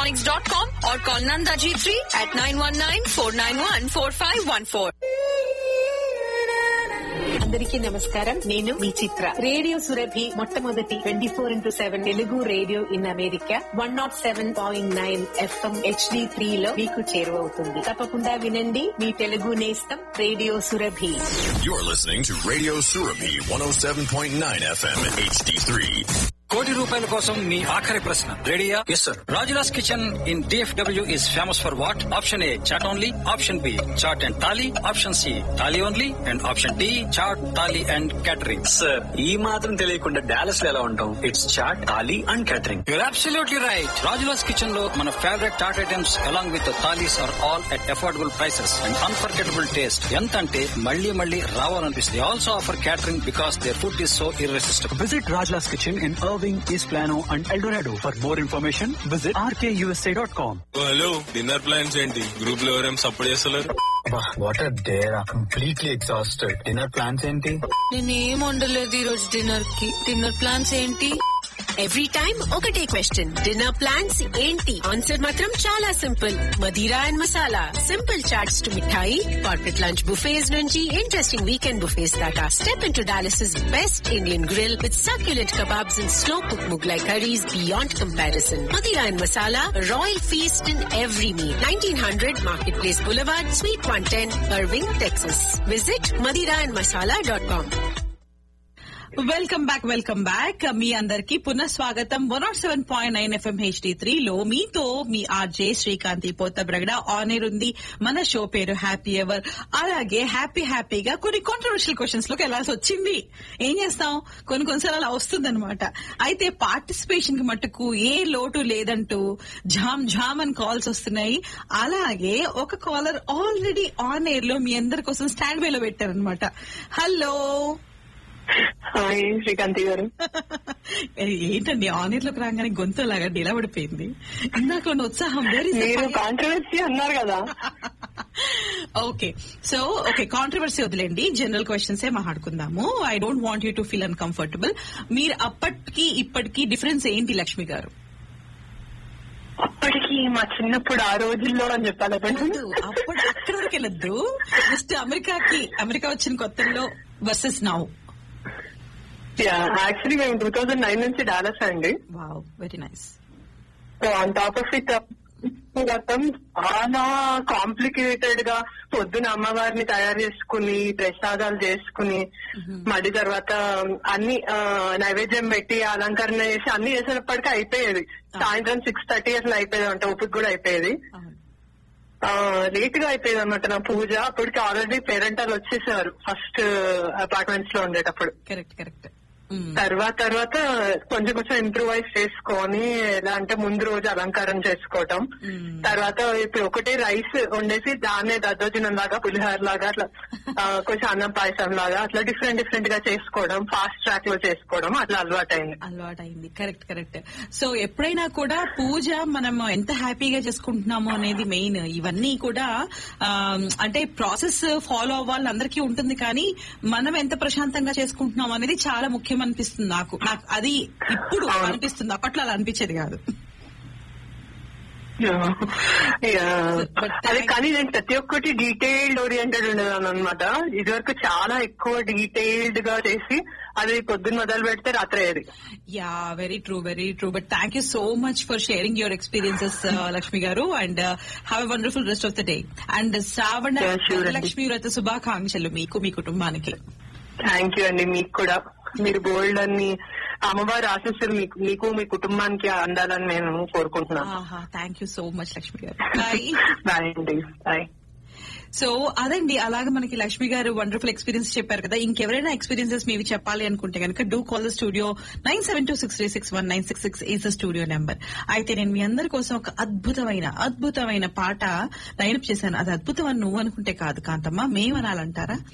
electronics.com or call Nanda G3 at 919-491-4514. అందరికీ నమస్కారం నేను మీ చిత్ర రేడియో సురభి మొట్టమొదటి twenty four into seven Telugu radio in America one nought seven point nine FM HD three లో మీకు చేరువవుతుంది తప్పకుండా వినండి మీ తెలుగు నేస్తం radio Surabhi You're listening to Radio Surabi 107.9 FM HD3. కోటి రూపాయల కోసం మీ ఆఖరి ప్రశ్న రెడీయా yes sir Rajla's kitchen in DFW is famous for what option A chaat only option B chaat and thali option C thali only and option D chaat thali and catering sir ఈ మాత్రం తెలియకుండా Dallas లో ఎలా ఉంటాం it's chaat thali and catering you're absolutely right Rajla's kitchen లో మన favourite chaat items along with thalis are all at affordable prices and unforgettable taste ఎంత అంటే మళ్ళీ మళ్ళీ రావాలనిపిస్తుంది also offer catering because their food is so irresistible Visit Rajla's Kitchen in Irving, East Plano, and El Dorado. For more information, visit rkusa.com. Hello dinner plans ఏంటి group లో ఎవరేం support చేస్తలేరు what are there completely exhausted dinner plans ఏంటి నేనేం వండలేదు ఈ రోజు dinner కి డిన్నర్ ప్లాన్స్ ఏంటి ఎవ్రీ టైం ఒకటే క్వశ్చన్ డిన్నర్ ప్లాన్స్ ఏంటి ఆన్సర్ మాత్రం చాలా simple Madira and Masala simple chaats to mithai corporate lunch buffets నుంచి ఇంట్రెస్టింగ్ వీకెండ్ బుఫేస్ దాకా step in to Dallas best Indian grill with succulent kebabs and slow cooked Mughlai curries beyond comparison. Madira and Masala, a royal feast in every meal. 1900 Marketplace Boulevard, Suite 110, Irving, Texas. Visit madiraandmasala.com. Welcome back welcome back మీ అందరికి పునః స్వాగతం one nought seven point nine FM HD three లో మీతో మీ RJ Srikanthi పోత బ్రగడ honour ఉంది మన show పేరు హ్యాపీ ఎవర్ అలాగే హ్యాపీ హ్యాపీగా కొన్ని కాంట్రవర్షియల్ క్వశ్చన్స్ లోకి వెళ్లాల్సి వచ్చింది ఏం చేస్తాం కొన్ని కొన్నిసార్లు అలా వస్తుందన్నమాట అయితే పార్టిసిపేషన్ కి మట్టుకు ఏ లోటు లేదంటూ ఝామ్ ఝామ్ అని కాల్స్ వస్తున్నాయి అలాగే ఒక కాలర్ ఆల్రెడీ ఆన్ ఎయిర్ లో మీ అందరి కోసం స్టాండ్ బై లో పెట్టారనమాట హలో హాయ్ శ్రీకాంతి గారు ఏంటండి ఆనర్ లోకి రాగానే గొంతు లాగా నిలబడిపోయింది ఇందాక ఉన్న ఉత్సాహం వెరీ మీరు కాంట్రవర్సీ అన్నారు కదా ఓకే సో ఓకే కాంట్రవర్సీ వదిలేండి జనరల్ క్వశ్చన్స్ ఏ మాట్లాడుకుందాము I don't want you to feel uncomfortable మీరు అప్పటికి ఇప్పటికి డిఫరెన్స్ ఏంటి లక్ష్మి గారు అప్పటికి మా చిన్నప్పుడు ఆ రోజుల్లో అని చెప్పాలి వద్దు, అప్పుడు అక్కడ వరకు వెళ్ళొద్దు జస్ట్ అమెరికాకి అమెరికా వచ్చిన కొత్తలో వర్సెస్ నౌ యాక్చువల్లీ మేము టూ థౌజండ్ నైన్ నుంచి డాలస్ అండి wow very nice so on top of it గతం చాలా కాంప్లికేటెడ్ గా పొద్దున అమ్మవారిని తయారు చేసుకుని ప్రసాదాలు చేసుకుని మళ్ళీ తర్వాత అన్ని ఆ, నైవేద్యం పెట్టి అలంకరణ చేసి అన్ని చేసేటప్పటికి అయిపోయేది సాయంత్రం సిక్స్ థర్టీ అట్లా అయిపోయేది అంటే ఓపిక కూడా అయిపోయేది అవును లేట్ గా అయిపోయింది అనమాట నా పూజ అప్పటికి ఆల్రెడీ పేరెంటాలు వచ్చేసారు ఫస్ట్ అపార్ట్మెంట్స్ లో ఉండేటప్పుడు కరెక్ట్ కరెక్ట్ తర్వాత తర్వాత కొంచెం కొంచెం ఇంప్రూవైజ్ చేసుకొని ఎలా అంటే ముందు రోజు అలంకారం చేసుకోవటం తర్వాత ఇప్పుడు ఒకటే రైస్ వండేసి దాన్నే దద్దోజనం లాగా పులిహోర లాగా అట్లా ఆ, కొంచెం అన్నం పాయసం లాగా అట్లా డిఫరెంట్ డిఫరెంట్ గా చేసుకోవడం ఫాస్ట్ ట్రాక్ లో చేసుకోవడం అట్లా అలవాటైంది అలవాటైంది కరెక్ట్ కరెక్ట్ సో ఎప్పుడైనా కూడా పూజ మనం ఎంత హ్యాపీగా చేసుకుంటున్నాము అనేది మెయిన్ ఇవన్నీ కూడా ఆ, అంటే ప్రాసెస్ ఫాలో అవ్వాలని అందరికీ ఉంటుంది కానీ మనం ఎంత ప్రశాంతంగా చేసుకుంటున్నాం అనేది చాలా ముఖ్యం అనిపిస్తుంది నాకు నాకు అది ఇప్పుడు అనిపిస్తుంది అప్పట్లో అలా అనిపించేది కాదు Yeah. అదే కానీ నేను ప్రతి ఒక్కటి డీటెయిల్డ్ ఓరియంటెడ్ ఉండేదాన్ని అనమాట ఇదివరకు చాలా ఎక్కువ డీటెయిల్డ్ గా చేసి అది పొద్దున్న మొదలు పెడితే రాత్రి అయ్యేది yeah very true very true but thank you so much for sharing your experiences Lakshmi garu and have a wonderful rest of the day and Shravana Yeah, sure అండి. లక్ష్మి వ్రత శుభాకాంక్షలు మీకు మీ కుటుంబానికి థ్యాంక్ యూ అండి మీకు కూడా మీరు గోల్డ్ అన్ని అమ్మవారి ఆశీస్సులు మీకు మీకు మీ కుటుంబానికి అందాలని నేను కోరుకుంటున్నాను thank you so much Lakshmi garu bye bye అండి బాయ్ సో అదండి అలాగే మనకి లక్ష్మి గారు వండర్ఫుల్ ఎక్స్పీరియన్స్ చెప్పారు కదా ఇంకెవరైనా ఎక్స్పీరియన్సెస్ మీవి చెప్పాలి అనుకుంటే కనుక do call the studio nine seven two six three six one nine six six is the studio number అయితే నేను మీ అందరి కోసం ఒక అద్భుతమైన అద్భుతమైన పాట లైనప్ చేశాను అది అద్భుతం అని నువ్వు అనుకుంటే కాదు కాంతమ్మ మేమనాలంటారా